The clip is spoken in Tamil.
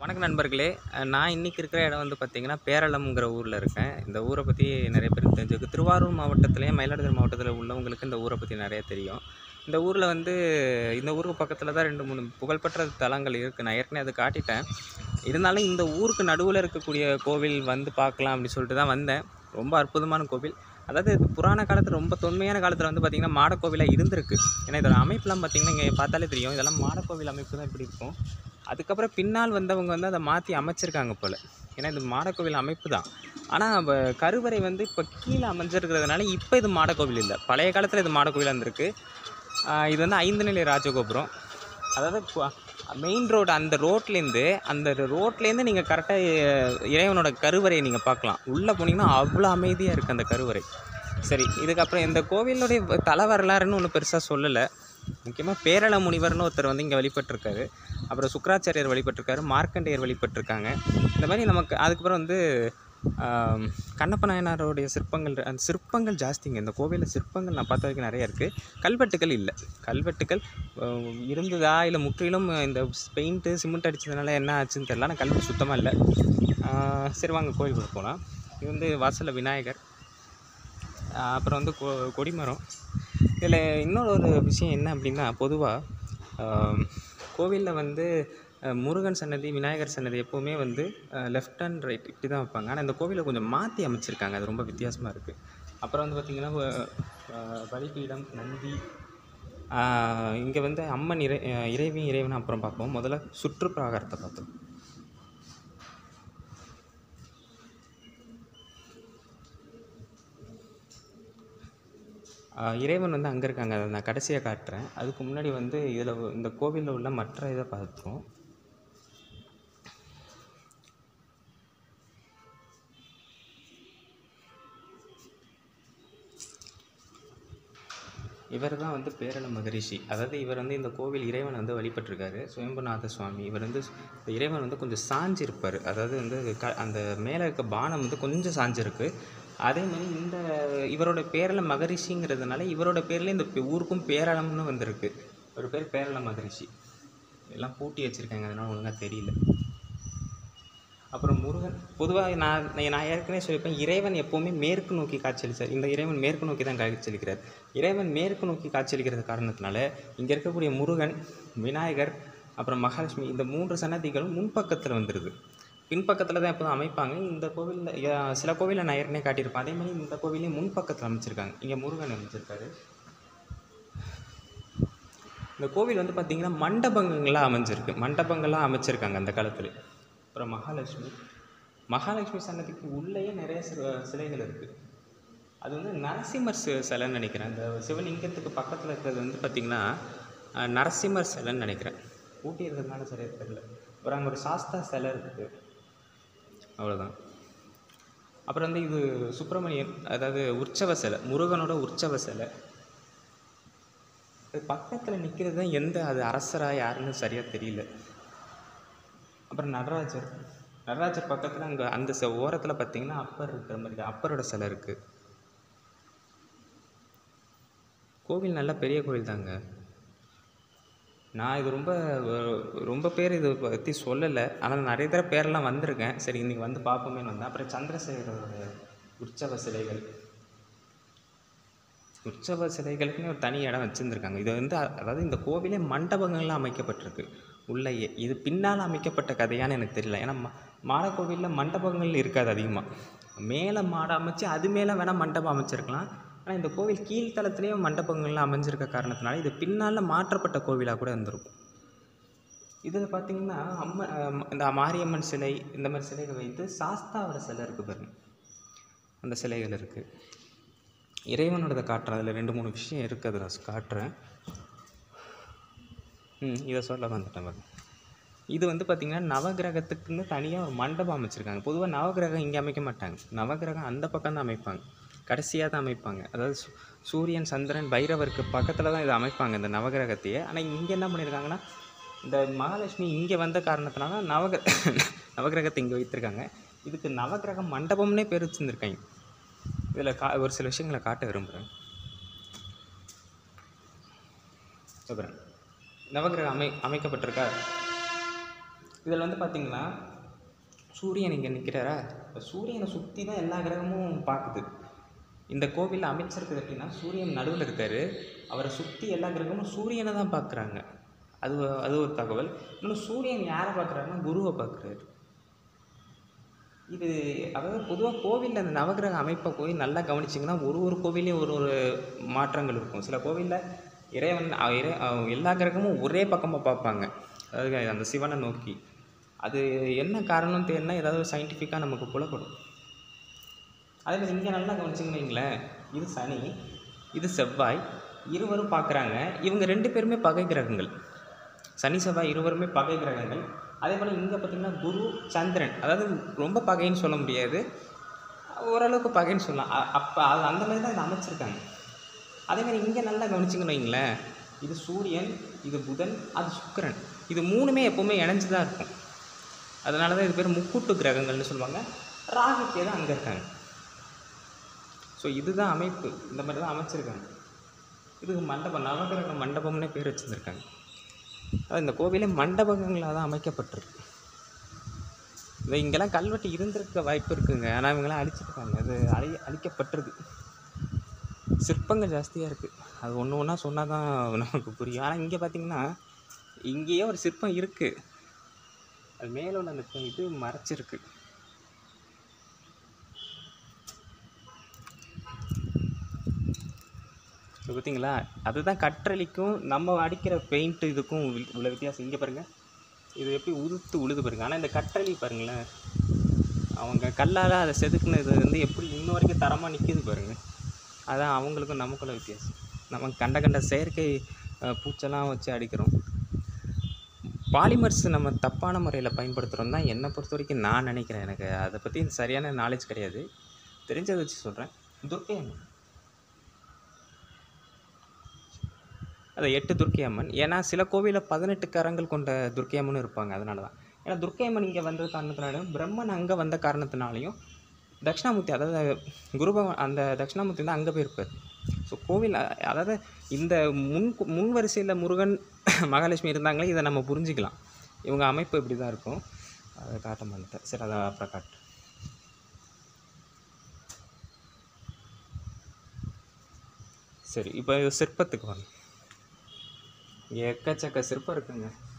வணக்கம் நண்பர்களே அஹ் நான் இன்றைக்கி இருக்கிற இடம் வந்து பார்த்திங்கன்னா பேரளம்ங்கிற ஊரில் இருக்கேன் இந்த ஊரை பற்றி நிறைய பேருக்கு தெரிஞ்சிருக்கு திருவாரூர் மாவட்டத்துலேயும் மயிலாடுதுறை மாவட்டத்தில் உள்ளவங்களுக்கு இந்த ஊரை பற்றி நிறைய தெரியும் இந்த ஊரில் வந்து இந்த ஊருக்கு பக்கத்தில் தான் ரெண்டு மூணு புகழ்பெற்ற தலங்கள் இருக்குது நான் ஏற்கனவே அதை காட்டிட்டேன் இருந்தாலும் இந்த ஊருக்கு நடுவில் இருக்கக்கூடிய கோவில் வந்து பார்க்கலாம் அப்படின்னு சொல்லிட்டு தான் வந்தேன் ரொம்ப அற்புதமான கோவில் அதாவது இது புராண காலத்தில் ரொம்ப தொன்மையான காலத்தில் வந்து பார்த்திங்கன்னா மாடக்கோவிலாக இருந்திருக்கு ஏன்னா இதோட அமைப்புலாம் பார்த்திங்கன்னா இங்கே பார்த்தாலே தெரியும் இதெல்லாம் மாடக்கோவில் அமைப்பு தான் இப்படி இருக்கும் அதுக்கப்புறம் பின்னால் வந்தவங்க வந்து அதை மாற்றி அமைச்சிருக்காங்க போல் ஏன்னா இது மாடக்கோவில் அமைப்பு தான் ஆனால் கருவறை வந்து இப்போ கீழே அமைஞ்சிருக்கிறதுனால இப்போ இது மாடக்கோவில் இல்லை பழைய காலத்தில் இது மாடக்கோவிலாக இருந்திருக்கு ஆஹ் இது வந்து ஐந்து நிலை ராஜகோபுரம் அதாவது மெயின் ரோடு அந்த ரோட்லேருந்து அந்த ரோட்லேருந்து நீங்கள் கரெக்டாக இறைவனோட கருவறையை நீங்கள் பார்க்கலாம் உள்ளே போனீங்கன்னா அவ்வளோ அமைதியாக இருக்குது அந்த கருவறை சரி இதுக்கப்புறம் இந்த கோவிலுடைய தல வரலாறுன்னு ஒன்றும் பெருசாக சொல்லலை முக்கியமாக பேரள முனிவர்னு ஒருத்தர் வந்து இங்கே வழிபட்டிருக்காரு அப்புறம் சுக்கராச்சாரியர் வழிபட்டிருக்காரு மார்க்கண்டேயர் வழிபட்டிருக்காங்க இந்த மாதிரி நமக்கு அதுக்கப்புறம் வந்து ஆம், கண்ணப்ப நாயனாருடைய சிற்பங்கள் அந்த சிற்பங்கள் ஜாஸ்திங்க இந்த கோவிலில் சிற்பங்கள் நான் பார்த்த வரைக்கும் நிறைய இருக்குது கல்வெட்டுகள் இல்லை கல்வெட்டுகள் அஹ், இருந்ததா இல்லை முற்றிலும் இந்த பெயிண்ட்டு சிமெண்ட் அடித்ததுனால என்ன ஆச்சுன்னு தெரியல ஆனால் கல்வெட்டு சுத்தமாக இல்லை ஆஹ், சரி வாங்க கோயிலுக்குள்ள போகலாம் இது வந்து வாசலில் விநாயகர் ஆஹ், அப்புறம் வந்து கொ கொடிமரம் இதில் இன்னொரு ஒரு விஷயம் என்ன அப்படின்னா பொதுவாக கோவிலில் வந்து அஹ், முருகன் சன்னதி விநாயகர் சன்னதி எப்போவுமே வந்து லெஃப்ட் அண்ட் ரைட் இப்படி தான் வைப்பாங்க ஆனால் இந்த கோவிலை கொஞ்சம் மாற்றி அமைச்சிருக்காங்க அது ரொம்ப வித்தியாசமாக இருக்குது அப்புறம் வந்து பார்த்திங்கன்னா பலிபீடம் நந்தி இங்கே வந்து அம்மன் இறை அஹ், இறைவி இறைவன் அப்புறம் பார்ப்போம் முதல்ல சுற்றுப்பிராகாரத்தை பார்த்தோம் ஆஹ் இறைவன் வந்து அங்கே இருக்காங்க அதை நான் கடைசியாக காட்டுறேன் அதுக்கு முன்னாடி வந்து இதில் இந்த கோவிலில் உள்ள மற்ற இதை பார்த்துருவோம் இவர் தான் வந்து பேரள மகரிஷி அதாவது இவர் வந்து இந்த கோவில் இறைவன் வந்து வழிபட்டிருக்காரு சுயம்புநாத சுவாமி இவர் வந்து இந்த இறைவன் வந்து கொஞ்சம் சாஞ்சிருப்பார் அதாவது வந்து க அந்த மேலே இருக்க பானம் வந்து கொஞ்சம் சாஞ்சிருக்கு அதே மாதிரி இந்த இவரோட பேரள மகரிஷிங்கிறதுனால இவரோட பேரில் இந்த பே- ஊருக்கும் பேரளம்னு வந்திருக்கு ஒரு பேர் பேரள மகரிஷி எல்லாம் பூட்டி வச்சுருக்காங்க அதனால் ஒழுங்காக தெரியல அப்புறம் முருகன் பொதுவாக நான் நான் ஏற்கனவே சொல்லியிருப்பேன் இறைவன் எப்போவுமே மேற்கு நோக்கி காட்சியளிச்சார் இந்த இறைவன் மேற்கு நோக்கி தான் காட்சியளிக்கிறார் இறைவன் மேற்கு நோக்கி காட்சியளிக்கிறது காரணத்தினால இங்கே இருக்கக்கூடிய முருகன் விநாயகர் அப்புறம் மகாலட்சுமி இந்த மூன்று சன்னதிகளும் முன்பக்கத்தில் வந்துடுது பின்பக்கத்தில் தான் எப்போதும் அமைப்பாங்க இந்த கோவிலில் சில கோவிலில் நான் ஏற்கனவே காட்டியிருப்பேன் அதே மாதிரி இந்த கோவிலையும் முன்பக்கத்தில் அமைச்சிருக்காங்க இங்கே முருகன் அமைச்சிருக்காரு இந்த கோவில் வந்து பார்த்திங்கன்னா மண்டபங்களாக அமைஞ்சிருக்கு மண்டபங்களாக அமைச்சிருக்காங்க அந்த காலத்தில் அப்புறம் மகாலட்சுமி மகாலட்சுமி சன்னதிக்கு உள்ளேயே நிறைய சில- சிலைகள் இருக்குது அது வந்து நரசிம்மர் சி சிலைன்னு நினைக்கிறேன் அந்த சிவலிங்கத்துக்கு பக்கத்தில் இருக்கிறது வந்து பார்த்திங்கன்னா அஹ், நரசிம்மர் சிலைன்னு நினைக்கிறேன் ஊட்டி இருக்கிறதுனால சரியாக தெரியல அப்புறம் அங்கே ஒரு சாஸ்தா சிலை இருக்குது அவ்வளோதான் அப்புறம் வந்து இது சுப்பிரமணியன் அதாவது உற்சவ சிலை முருகனோட உற்சவ சிலை அது பக்கத்தில் நிற்கிறது தான் எந்த அது அரசரா யாருன்னு சரியாக தெரியல அப்புறம் நடராஜர் நடராஜர் பக்கத்தில் அங்கே அந்த ச ஓரத்தில் பார்த்தீங்கன்னா அப்பர் இருக்கிற மாதிரி தான். அப்பரோட சிலை இருக்குது கோவில் நல்ல பெரிய கோவில் தாங்க நான் இது ரொம்ப அஹ், ரொம்ப பேர் இதை பற்றி சொல்லலை ஆனால் நிறைய தடவை பேரெல்லாம் வந்திருக்கேன் சரி இன்றைக்கி வந்து பார்ப்போமேன்னு வந்தேன் அப்புறம் சந்திரசேகரோட உற்சவ சிலைகள் உற்சவ சிலைகளுக்குன்னு ஒரு தனி இடம் வச்சுருந்துருக்காங்க இது வந்து அ- அதாவது இந்த கோவிலே மண்டபங்கள்லாம் அமைக்கப்பட்டிருக்கு உள்ளேயே இது பின்னால் அமைக்கப்பட்ட கதையான்னு எனக்கு தெரியல ஏன்னா மா மாடக்கோவிலில் மண்டபங்கள் இருக்காது அதிகமாக மேலே மாடை அமைச்சு அது மேலே வேணால் மண்டபம் அமைச்சிருக்கலாம் ஆனால் இந்த கோவில் கீழ்த்தளத்துலேயும் மண்டபங்கள்லாம் அமைஞ்சிருக்க காரணத்தினால இது பின்னால் மாற்றப்பட்ட கோவிலாக கூட இருந்திருக்கும் இதில் பார்த்தீங்கன்னா அம்மன் அஹ், இந்த மாரியம்மன் சிலை இந்த மாதிரி சிலைகள் வைத்து சாஸ்தாவோட சிலை இருக்குது பாருங்க அந்த சிலைகள் இருக்குது இறைவனோடதை காட்டுறேன் அதில் ரெண்டு மூணு விஷயம் இருக்குது அதை நான் காட்டுறேன் ம் இதை சொல்ல வந்துட்டேன் பாருங்க இது வந்து பார்த்திங்கன்னா நவகிரகத்துக்குன்னு தனியாக ஒரு மண்டபம் அமைச்சிருக்காங்க பொதுவாக நவகிரகம் இங்கே அமைக்க மாட்டாங்க நவகிரகம் அந்த பக்கம் தான் அமைப்பாங்க கடைசியாக தான் அமைப்பாங்க அதாவது சூ- சூரியன் சந்திரன் பைரவருக்கு பக்கத்தில் தான் இதை அமைப்பாங்க இந்த நவகிரகத்தையே ஆனால் இங்கே என்ன பண்ணியிருக்காங்கன்னா இந்த மகாலட்சுமி இங்கே வந்த காரணத்தினால நவகிர நவகிரகத்தை இங்கே வைத்திருக்காங்க இதுக்கு நவகிரக மண்டபம்னே பேர் வச்சுருந்துருக்காங்க இதில் கா ஒரு சில விஷயங்களை காட்ட விரும்புகிறேன் சொல்கிறேன் நவகிரகம் அமை அமைக்கப்பட்டிருக்கா இதில் வந்து பார்த்திங்கன்னா சூரியன் இங்கே நிற்கிறாரா இப்போ சூரியனை சுற்றி தான் எல்லா கிரகமும் பார்க்குது இந்த கோவிலில் அமைச்சிருக்குது எப்படின்னா சூரியன் நடுவில் இருக்கார் அவரை சுற்றி எல்லா கிரகமும் சூரியனை தான் பார்க்குறாங்க அது அது ஒரு தகவல் இன்னொன்று சூரியன் யாரை பார்க்குறாருன்னா குருவை பார்க்குறாரு இது அதாவது பொதுவாக கோவிலில் அந்த நவகிரக அமைப்பை போய் நல்லா கவனிச்சிங்கன்னா ஒரு ஒரு கோவிலையும் ஒரு ஒரு மாற்றங்கள் இருக்கும் சில கோவிலில் இறைவன் அ- இறை அ- எல்லா கிரகமும் ஒரே பக்கமாக பார்ப்பாங்க அதாவது அந்த சிவனை நோக்கி அது என்ன காரணம்னு தெரியலனா ஏதாவது சயின்டிஃபிக்காக நமக்கு புலப்படும் அதே மாதிரி இங்கே நல்லா கவனிச்சிங்கன்னு வைங்களேன் இது சனி இது செவ்வாய் இருவரும் பார்க்குறாங்க இவங்க ரெண்டு பேருமே பகை கிரகங்கள் சனி செவ்வாய் இருவருமே பகை கிரகங்கள் அதே போல் இங்கே பார்த்தீங்கன்னா குரு சந்திரன் அதாவது ரொம்ப பகைன்னு சொல்ல முடியாது ஓரளவுக்கு பகைன்னு சொல்லலாம் அ- அப்போ அது அந்த மாதிரி தான் இதை அமைச்சிருக்காங்க அதே மாதிரி இங்கே நல்லா கவனிச்சிங்கன்னு வைங்களேன் இது சூரியன் இது புதன் அது சுக்கிரன் இது மூணுமே எப்போவுமே இணைஞ்சு தான் இருக்கும் அதனால தான் இது பேர் முக்கூட்டு கிரகங்கள்னு சொல்லுவாங்க ராகு கேது அங்கே இருக்காங்க ஸோ இதுதான் அமைப்பு இந்த மாதிரி தான் அமைச்சிருக்காங்க இதுக்கு மண்டபம் நவகிரக மண்டபம்னே பேர் வச்சுருக்காங்க அது இந்த கோவிலே மண்டபங்களாக தான் அமைக்கப்பட்டிருக்கு இது இங்கெல்லாம் கல்வெட்டு இருந்திருக்க வாய்ப்பு இருக்குங்க ஆனால் இவங்கெல்லாம் அழிச்சிருக்காங்க அது அழி அழிக்கப்பட்டிருக்கு சிற்பங்கள் ஜாஸ்தியாக இருக்குது அது ஒன்று ஒன்றா சொன்னால் தான் நமக்கு புரியும் ஆனால் இங்கே பார்த்தீங்கன்னா இங்கேயே ஒரு சிற்பம் இருக்குது அது மேலே உள்ள அந்த இது மறைச்சிருக்கு இது பார்த்தீங்களா அதுதான் கற்றளிக்கும் நம்ம அடிக்கிற பெயிண்ட் இதுக்கும் உள்ள- உள்ள வித்தியாசம் இங்கே பாருங்கள் இது எப்படி உதுத்து உழுது பாருங்க ஆனால் இந்த கற்றளி பாருங்களேன் அவங்க கல்லால் அதை செதுக்குனது வந்து எப்படி இன்ன வரைக்கும் தரமாக நிற்கிது பாருங்க அதான் அவங்களுக்கும் நமக்குள்ள வித்தியாசம் நம்ம கண்ட கண்ட செயற்கை அஹ், பூச்செல்லாம் வச்சு அடிக்கிறோம் பாலிமர்ஸ் நம்ம தப்பான முறையில் பயன்படுத்துகிறோம் தான் என்னை பொறுத்த வரைக்கும் நான் நினைக்கிறேன் எனக்கு அதை பற்றி சரியான நாலேஜ் கிடையாது தெரிஞ்சதை வச்சு சொல்கிறேன் துர்க்கை அம்மன் அது எட்டு துர்க்கை அம்மன் ஏன்னா சில கோவிலில் பதினெட்டு கரங்கள் கொண்ட துர்க்கை அம்மனும் இருப்பாங்க அதனால தான் ஏன்னா துர்க்கை அம்மன் இங்கே வந்த காரணத்தினாலையும் பிரம்மன் அங்கே வந்த காரணத்தினாலையும் தட்சிணாமூர்த்தி அதாவது குருபவன் அந்த தட்சிணாமூர்த்தி வந்து அங்கே போயிருப்பார் ஸோ கோவில் அ- அதாவது இந்த முன் முன் வரிசையில் முருகன் மகாலட்சுமி இருந்தாங்களே இதை நம்ம புரிஞ்சுக்கலாம் இவங்க அமைப்பு இப்படி தான் இருக்கும் அதை காட்ட மாட்டேன் சரி அதை அப்புறம் காட்டு சரி இப்போ சிற்பத்துக்கு வாங்க எக்கச்சக்க சிற்பம் இருக்குங்க